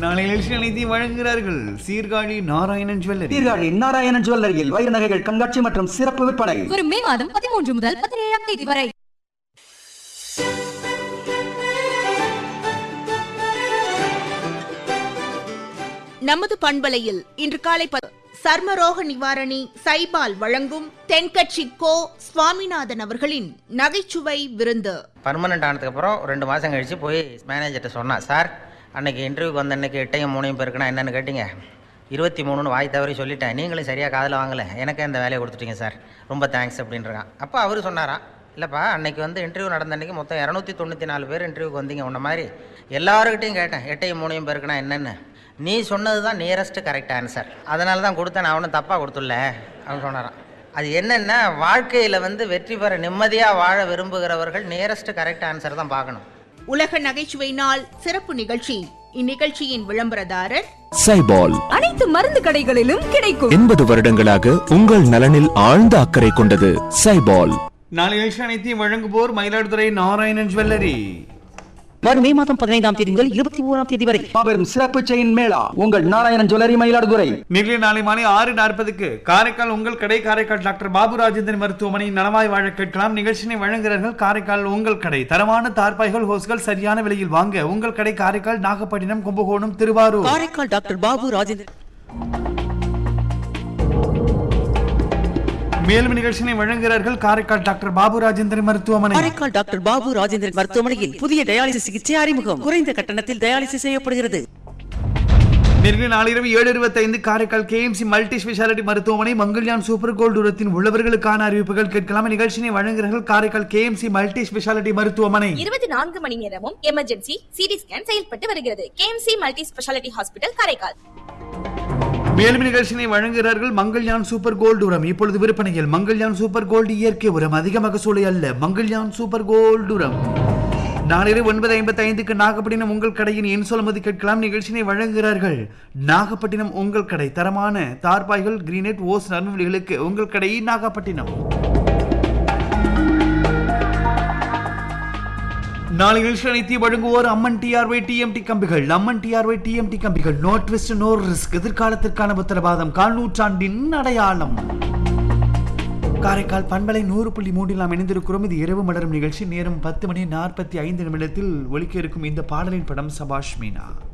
நாளை நிகழ்ச்சி அனைத்தையும் வழங்குகிறார்கள் சீர்காழி நாராயணன் ஜுவல்லரி சீர்காழி நாராயணன் ஜுவல்லரியில் வைர நகைகள் கண்காட்சி மற்றும் சிறப்பு விற்பனை வரும் மே மாதம் பதிமூன்று முதல் பதினேழாம் தேதி வரை நமது பண்பலையில் இன்று காலை ப- சர்மரோக நிவாரணி சைபால் வழங்கும் தென்கட்சி கோ சுவாமிநாதன் அவர்களின் நகைச்சுவை விருந்து பர்மனெண்ட் ஆனதுக்கப்புறம் ரெண்டு மாதம் கழித்து போய் மேனேஜர்கிட்ட சொன்னான் சார் அன்னைக்கு இன்டர்வியூக்கு வந்த அன்னைக்கு எட்டையும் மூணையும் பேருக்குன்னா என்னென்னு கேட்டிங்க இருபத்தி மூணுன்னு வாய் தவறி சொல்லிட்டேன் நீங்களும் சரியாக காதில் வாங்கலை எனக்கே இந்த வேலையை கொடுத்துட்டீங்க சார் ரொம்ப தேங்க்ஸ் அப்படின்றான் அப்போ அவர் சொன்னாராம் இல்லைப்பா அன்னைக்கு வந்து இன்டர்வியூ நடந்த அன்னைக்கு மொத்தம் இரநூத்தி தொண்ணூற்றி நாலு பேர் இன்டர்வியூக்கு வந்தீங்க உன்ன மாதிரி எல்லாருக்கிட்டையும் கேட்டேன் எட்டையும் மூணையும் பேருக்குன்னா என்னென்னு நீ சொன்னது தான் நியரஸ்ட் கரெக்ட் ஆன்சர் அதனால தான் கொடுத்தேன் நான் ஒன்றும் தப்பாக கொடுத்துடல அப்படின்னு சொன்னாராம் அது என்னென்னா வாழ்க்கையில் வந்து வெற்றி பெற நிம்மதியாக வாழ விரும்புகிறவர்கள் நியரஸ்ட் கரெக்ட் ஆன்சர் தான் பார்க்கணும் உலக நகைச்சுவை நாள் சிறப்பு நிகழ்ச்சி இந்நிகழ்ச்சியின் விளம்பரதாரர் சைபால் அனைத்து மருந்து கடைகளிலும் கிடைக்கும் எண்பது வருடங்களாக உங்கள் நலனில் ஆழ்ந்த அக்கறை கொண்டது சைபால் நாளை நிகழ்ச்சி அனைத்தையும் வழங்குவோர் மயிலாடுதுறை நாராயணன் ஜுவல்லரி வரும் மே மாதம் பதினைந்தாம் தேதி முதல் இருபத்தி ஓராம் தேதி வரை மாபெரும் சிறப்பு செயின் மேளா உங்கள் நாராயணன் ஜுவல்லரி மயிலாடுதுறை நிகழ்ச்சி நாளை மாலை ஆறு நாற்பதுக்கு காரைக்கால் உங்கள் கடை காரைக்கால் டாக்டர் பாபு ராஜேந்திரன் மருத்துவமனை நலமாய் வாழ கேட்கலாம் நிகழ்ச்சியை வழங்குகிறார்கள் காரைக்கால் உங்கள் கடை தரமான தார்பாய்கள் ஹோஸ்கள் சரியான விலையில் வாங்க உங்கள் கடை காரைக்கால் நாகப்பட்டினம் கும்பகோணம் திருவாரூர் காரைக்கால் டாக்டர் பாபு ராஜேந்திரன் மேலும் நிகழ்ச்சியை வழங்குகிறார்கள் காரைக்கால் டாக்டர் பாபு ராஜேந்திரன் மருத்துவமனை காரைக்கால் டாக்டர் பாபு ராஜேந்திரன் மருத்துவமனையில் புதிய டயாலிசிஸ் சிகிச்சை அறிமுகம் குறைந்த கட்டணத்தில் டயாலிசிஸ் செய்யப்படுகிறது நெருங்கிய நாளிரவு ஏழு இருபத்தைந்து காரைக்கால் கேஎம்சி மல்டி ஸ்பெஷாலிட்டி மருத்துவமனை மங்கள்யான் சூப்பர் கோல்டு உரத்தின் உள்ளவர்களுக்கான அறிவிப்புகள் கேட்கலாம் நிகழ்ச்சியை வழங்குகிறார்கள் காரைக்கால் கேஎம்சி மல்டி ஸ்பெஷாலிட்டி மருத்துவமனை இருபத்தி நான்கு மணி நேரமும் எமர்ஜென்சி சிடி ஸ்கேன் செயல்பட்டு வருகிறது KMC multi speciality hospital Karaikal மேலும் நிகழ்ச்சியை வழங்குகிறார்கள் மங்கள்யான் சூப்பர் கோல்டு உரம் இப்பொழுது விற்பனையில் மங்கள்யான் சூப்பர் கோல்டு இயற்கை உரம் அதிக மகசூலை அல்ல மங்கள்யான் சூப்பர் கோல்டு உரம் நாளிரவு ஒன்பது ஐம்பத்தி ஐந்துக்கு நாகப்பட்டினம் உங்கள் கடையின் என் சொல்லுமதி கேட்கலாம் நிகழ்ச்சியை வழங்குகிறார்கள் நாகப்பட்டினம் உங்கள் கடை தரமான தார்பாய்கள் கிரீனெட் ஓஸ் நன்மொழிகளுக்கு உங்கள் கடை நாகப்பட்டினம் நாளை நிகழ்ச்சி அனைத்தையும் வழங்குவோர் அம்மன் டிஆர்ஒய் டிஎம்டி கம்பிகள் அம்மன் டிஆர்ஒய் டிஎம்டி கம்பிகள் நோ ட்விஸ்ட் நோ ரிஸ்க் எதிர்காலத்திற்கான உத்தரவாதம் கால் நூற்றாண்டின் அடையாளம் காரைக்கால் பண்பலை நூறு புள்ளி மூன்றில் நாம் இணைந்திருக்கிறோம் இது இரவு மலரும் நிகழ்ச்சி நேரம் பத்து மணி நாற்பத்தி ஐந்து நிமிடத்தில் ஒலிக்க இருக்கும் இந்த பாடலின் படம் சபாஷ் மீனா